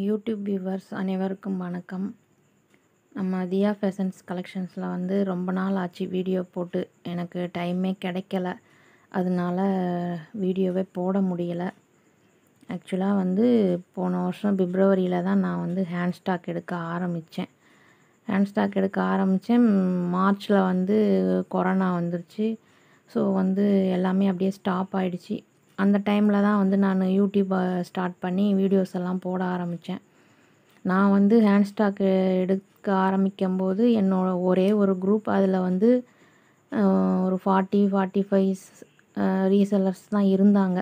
YouTube viewers அனைவருக்கும் வணக்கம் நம்ம தியா ஃபேஷன்ஸ் கலெக்ஷன்ஸில் வந்து ரொம்ப நாள் ஆச்சு வீடியோ போட்டு எனக்கு டைமே கிடைக்கல அதனால வீடியோவே போட முடியலை ஆக்சுவலாக வந்து போன வருஷம் பிப்ரவரியில் தான் நான் வந்து ஹேண்ட் ஸ்டாக் எடுக்க ஆரம்பித்தேன் ஹேண்ட் ஸ்டாக் எடுக்க ஆரம்பித்தேன் மார்ச்சில் வந்து கொரோனா வந்துருச்சு ஸோ வந்து எல்லாமே அப்படியே ஸ்டாப் ஆயிடுச்சு அந்த டைமில் தான் வந்து நான் யூடியூப்பை ஸ்டார்ட் பண்ணி வீடியோஸ் எல்லாம் போட ஆரம்பித்தேன் நான் வந்து ஹேண்ட் ஸ்டாக் எடுக்க ஆரம்பிக்கும் போது என்னோட ஒரே ஒரு குரூப் அதில் வந்து அஹ், ஒரு ஃபார்ட்டி ஃபார்ட்டி ஃபைவ் ரீசெல்லர்ஸ் தான் இருந்தாங்க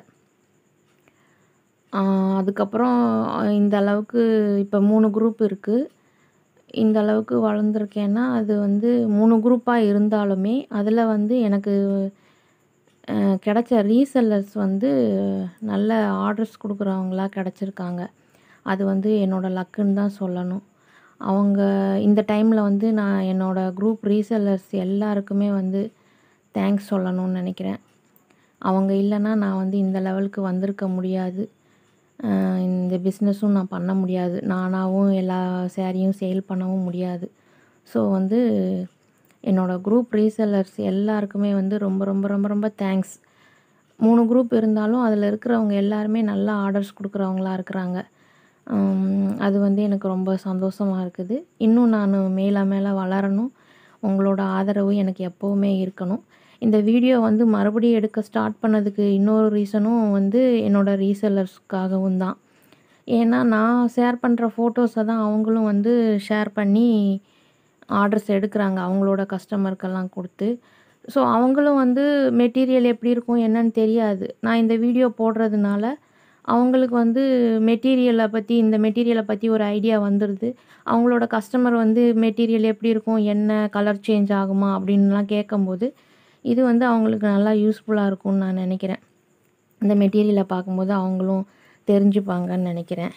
ஆஹ் அதுக்கப்புறம் இந்த அளவுக்கு இப்போ மூணு குரூப் இருக்குது இந்த அளவுக்கு வளர்ந்துருக்கேன்னா அது வந்து மூணு குரூப்பாக இருந்தாலுமே அதில் வந்து எனக்கு அஹ், கிடைச்ச ரீசெல்லர்ஸ் வந்து நல்ல ஆர்டர்ஸ் கொடுக்குறவங்களா கிடச்சிருக்காங்க அது வந்து என்னோடய லக்குன்னு தான் சொல்லணும் அவங்க இந்த டைமில் வந்து நான் என்னோடய குரூப் ரீசெல்லர்ஸ் எல்லாருக்குமே வந்து தேங்க்ஸ் சொல்லணும்னு நினைக்கிறேன் அவங்க இல்லைன்னா நான் வந்து இந்த லெவலுக்கு வந்திருக்க முடியாது அஹ் இந்த பிஸ்னஸும் நான் பண்ண முடியாது நானாகவும் எல்லா சேரீயும் சேல் பண்ணவும் முடியாது ஸோ வந்து என்னோடய குரூப் ரீசெல்லர்ஸ் எல்லாருக்குமே வந்து ரொம்ப ரொம்ப ரொம்ப ரொம்ப தேங்க்ஸ் மூணு குரூப் இருந்தாலும் அதில் இருக்கிறவங்க எல்லாருமே நல்ல ஆர்டர்ஸ் கொடுக்குறவங்களா இருக்கிறாங்க உம், அது வந்து எனக்கு ரொம்ப சந்தோஷமாக இருக்குது இன்னும் நான் மேலே மேலே வளரணும் உங்களோட ஆதரவு எனக்கு எப்போவுமே இருக்கணும் இந்த வீடியோ வந்து மறுபடியும் எடுக்க ஸ்டார்ட் பண்ணதுக்கு இன்னொரு ரீசனும் வந்து என்னோடய ரீசெல்லர்ஸ்க்காகவும் தான் ஏன்னா நான் ஷேர் பண்ணுற ஃபோட்டோஸை தான் அவங்களும் வந்து ஷேர் பண்ணி ஆர்டர்ஸ் எடுக்கிறாங்க அவங்களோட கஸ்டமருக்கெல்லாம் கொடுத்து ஸோ அவங்களும் வந்து மெட்டீரியல் எப்படி இருக்கும் என்னன்னு தெரியாது நான் இந்த வீடியோ போடுறதுனால அவங்களுக்கு வந்து மெட்டீரியலை பற்றி இந்த மெட்டீரியலை பற்றி ஒரு ஐடியா வந்துடுது அவங்களோட கஸ்டமர் வந்து மெட்டீரியல் எப்படி இருக்கும் என்ன கலர் சேஞ்ச் ஆகுமா அப்படின்லாம் கேட்கும்போது இது வந்து அவங்களுக்கு நல்லா யூஸ்ஃபுல்லாக இருக்கும்னு நான் நினைக்கிறேன் இந்த மெட்டீரியலை பார்க்கும்போது அவங்களும் தெரிஞ்சுப்பாங்கன்னு நினைக்கிறேன்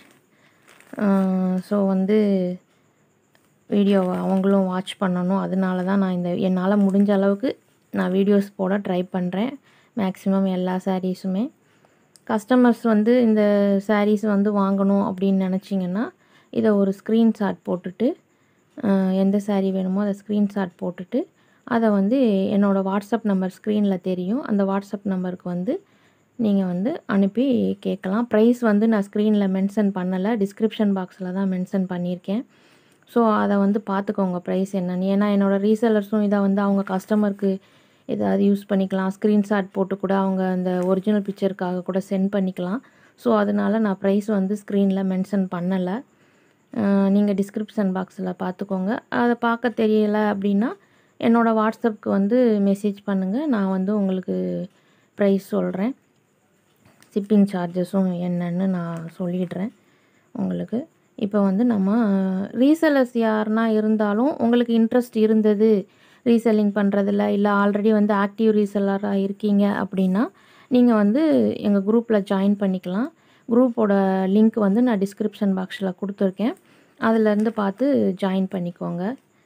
ஸோ வந்து வீடியோவை அவங்களும் வாட்ச் பண்ணணும் அதனால தான் நான் இந்த என்னால் முடிஞ்ச அளவுக்கு நான் வீடியோஸ் போட ட்ரை பண்ணுறேன் மேக்ஸிமம் எல்லா சாரீஸுமே கஸ்டமர்ஸ் வந்து இந்த சாரீஸ் வந்து வாங்கணும் அப்படின்னு நினச்சிங்கன்னா இதை ஒரு ஸ்க்ரீன்ஷாட் போட்டுட்டு அஹ், எந்த saree வேணுமோ அதை ஸ்க்ரீன்ஷாட் போட்டுட்டு அதை வந்து என்னோடய வாட்ஸ்அப் நம்பர் ஸ்க்ரீனில் தெரியும் அந்த வாட்ஸ்அப் நம்பருக்கு வந்து நீங்கள் வந்து அனுப்பி கேட்கலாம் ப்ரைஸ் வந்து நான் ஸ்க்ரீனில் மென்ஷன் பண்ணலை டிஸ்கிரிப்ஷன் பாக்ஸில் தான் மென்ஷன் பண்ணியிருக்கேன் ஸோ அதை வந்து பார்த்துக்கோங்க ப்ரைஸ் என்னன்னு ஏன்னா என்னோடய ரீசெல்லர்ஸும் இதை வந்து அவங்க கஸ்டமருக்கு ஏதாவது யூஸ் பண்ணிக்கலாம் ஸ்க்ரீன்ஷாட் போட்டு கூட அவங்க அந்த ஒரிஜினல் பிக்சருக்காக கூட சென்ட் பண்ணிக்கலாம் ஸோ அதனால நான் ப்ரைஸ் வந்து ஸ்க்ரீனில் மென்ஷன் பண்ணலை நீங்கள் டிஸ்கிரிப்ஷன் பாக்ஸில் பார்த்துக்கோங்க அதை பார்க்க தெரியலை அப்படின்னா என்னோடய வாட்ஸ்அப்புக்கு வந்து மெசேஜ் பண்ணுங்கள் நான் வந்து உங்களுக்கு ப்ரைஸ் சொல்கிறேன் ஷிப்பிங் சார்ஜஸும் என்னன்னு நான் சொல்லிடுறேன் உங்களுக்கு இப்போ வந்து நம்ம ரீசெல்லர்ஸ் யாருனா இருந்தாலும் உங்களுக்கு இன்ட்ரெஸ்ட் இருந்தது ரீசெல்லிங் பண்ணுறதுல இல்லை ஆல்ரெடி வந்து ஆக்டிவ் ரீசெல்லராக இருக்கீங்க அப்படின்னா நீங்கள் வந்து எங்கள் குரூப்பில் ஜாயின் பண்ணிக்கலாம் குரூப்போட லிங்க் வந்து நான் டிஸ்கிரிப்ஷன் பாக்ஸில் கொடுத்துருக்கேன் அதிலேருந்து பார்த்து ஜாயின் பண்ணிக்கோங்க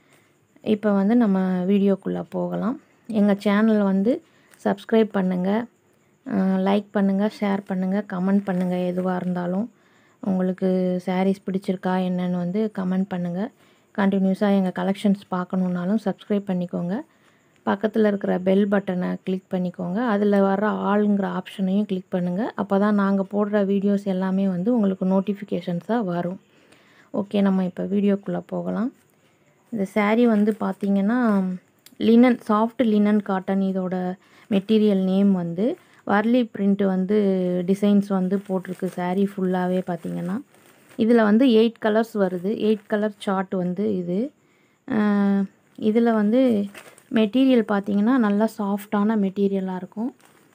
இப்போ வந்து நம்ம வீடியோக்குள்ளே போகலாம் எங்கள் சேனல் வந்து சப்ஸ்கிரைப் பண்ணுங்கள் லைக் பண்ணுங்கள் ஷேர் பண்ணுங்கள் கமெண்ட் பண்ணுங்கள் எதுவாக இருந்தாலும் உங்களுக்கு சாரீஸ் பிடிச்சிருக்கா என்னன்னு வந்து கமெண்ட் பண்ணுங்கள் கண்டினியூஸாக எங்கள் கலெக்ஷன்ஸ் பார்க்கணுன்னாலும் சப்ஸ்கிரைப் பண்ணிக்கோங்க பக்கத்தில் இருக்கிற பெல் பட்டனை கிளிக் பண்ணிக்கோங்க அதில் வர ஆளுங்கிற ஆப்ஷனையும் கிளிக் பண்ணுங்கள் அப்போ தான் நாங்கள் போடுற வீடியோஸ் எல்லாமே வந்து உங்களுக்கு நோட்டிஃபிகேஷன்ஸாக வரும் ஓகே நம்ம இப்போ வீடியோக்குள்ளே போகலாம் இந்த saree வந்து பார்த்தீங்கன்னா லினன் சாஃப்ட் லினன் காட்டன் இதோட மெட்டீரியல் நேம் வந்து வர்லி பிரிண்ட் வந்து டிசைன்ஸ் வந்து போட்டிருக்கு saree ஃபுல்லாகவே பார்த்தீங்கன்னா இதில் வந்து எயிட் கலர்ஸ் வருது எயிட் கலர் சார்ட் வந்து இது இதில் வந்து மெட்டீரியல் பார்த்தீங்கன்னா நல்லா சாஃப்டான மெட்டீரியலாக இருக்கும்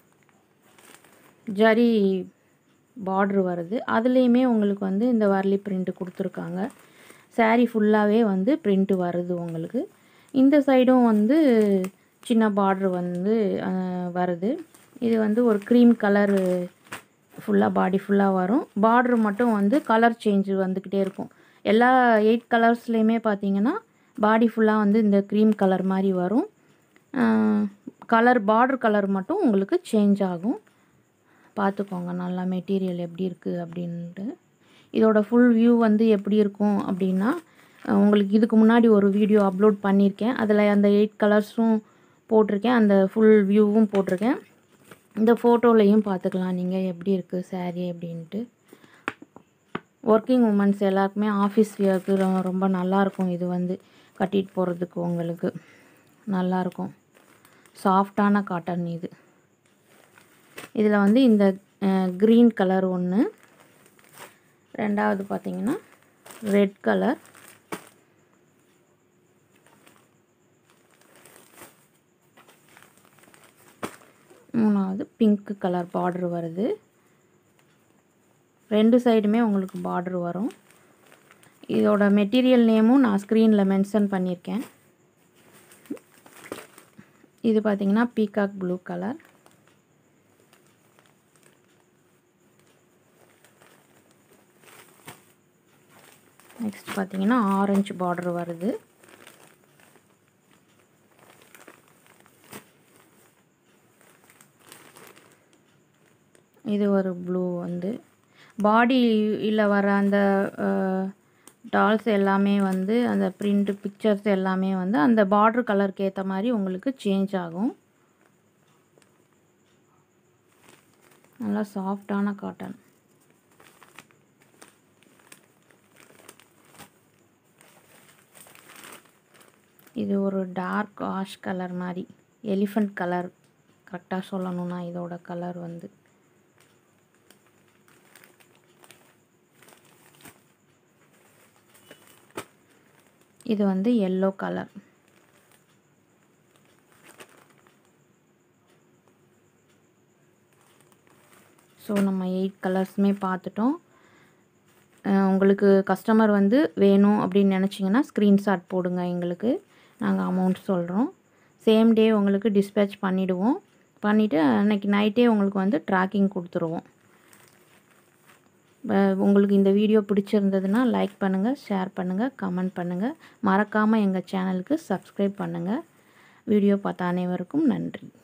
ஜரி பார்ட்ரு வருது அதுலேயுமே உங்களுக்கு வந்து இந்த வரலி பிரிண்ட் கொடுத்துருக்காங்க saree ஃபுல்லாகவே வந்து பிரிண்ட்டு வருது உங்களுக்கு இந்த சைடும் வந்து சின்ன பார்ட்ரு வந்து அஹ், வருது இது வந்து ஒரு க்ரீம் கலரு ஃபுல்லாக பாடி ஃபுல்லாக வரும் பார்ட்ரு மட்டும் வந்து கலர் சேஞ்சு வந்துக்கிட்டே இருக்கும் எல்லா எயிட் கலர்ஸ்லேயுமே பார்த்தீங்கன்னா பாடி ஃபுல்லாக வந்து இந்த க்ரீம் கலர் மாதிரி வரும் கலர் பார்டர் கலர் மட்டும் உங்களுக்கு சேஞ்ச் ஆகும் பார்த்துக்கோங்க நல்லா மெட்டீரியல் எப்படி இருக்குது அப்படின்ட்டு இதோட ஃபுல் வியூ வந்து எப்படி இருக்கும் அப்படின்னா அஹ் உங்களுக்கு இதுக்கு முன்னாடி ஒரு வீடியோ அப்லோட் பண்ணியிருக்கேன் அதில் அந்த எயிட் கலர்ஸும் போட்டிருக்கேன் அந்த ஃபுல் வியூவும் போட்டிருக்கேன் இந்த ஃபோட்டோலையும் பார்த்துக்கலாம் நீங்கள் எப்படி இருக்குது saree அப்படின்ட்டு ஒர்க்கிங் உமன்ஸ் எல்லாருக்குமே ஆஃபீஸ் வியர்க்கு ரொம்ப நல்லாயிருக்கும் இது வந்து கட்டிட்டு போகிறதுக்கு உங்களுக்கு நல்லாயிருக்கும் சாஃப்டான காட்டன் இது இதில் வந்து இந்த க்ரீன் கலர் ஒன்று ரெண்டாவது பார்த்தீங்கன்னா ரெட் கலர் மூணாவது பிங்க் கலர் பார்டர் வருது ரெண்டு சைடுமே உங்களுக்கு பார்டர் வரும் இதோட மெட்டீரியல் நேமும் நான் ஸ்க்ரீனில் மென்ஷன் பண்ணியிருக்கேன் இது பார்த்தீங்கன்னா பீகாக் ப்ளூ கலர் நெக்ஸ்ட் பார்த்தீங்கன்னா ஆரஞ்சு பார்டர் வருது இது ஒரு ப்ளூ வந்து பாடியில் வர அந்த டால்ஸ் எல்லாமே வந்து அந்த பிரிண்ட் பிக்சர்ஸ் எல்லாமே வந்து அந்த பார்டர் கலருக்கு ஏற்ற மாதிரி உங்களுக்கு சேஞ்ச் ஆகும் நல்லா சாஃப்டான காட்டன் இது ஒரு டார்க் ஆஷ் கலர் மாதிரி எலிஃபண்ட் கலர் கரெக்டாக சொல்லணும்னா இதோட கலர் வந்து இது வந்து எல்லோ கலர் ஸோ நம்ம எயிட் கலர்ஸுமே பார்த்துட்டோம் அஹ் உங்களுக்கு கஸ்டமர் வந்து வேணும் அப்படின்னு நினச்சிங்கன்னா ஸ்க்ரீன்ஷாட் போடுங்க எங்களுக்கு நாங்கள் அமௌண்ட் சொல்கிறோம் சேம் டே உங்களுக்கு டிஸ்பேச் பண்ணிவிடுவோம் பண்ணிவிட்டு அன்னைக்கு நைட்டே உங்களுக்கு வந்து ட்ராக்கிங் கொடுத்துருவோம் ப- உங்களுக்கு இந்த வீடியோ பிடிச்சிருந்ததுன்னா லைக் பண்ணுங்கள் ஷேர் பண்ணுங்கள் கமெண்ட் பண்ணுங்கள் மறக்காமல் எங்கள் சேனலுக்கு சப்ஸ்கிரைப் பண்ணுங்கள் வீடியோ பார்த்த அனைவருக்கும் நன்றி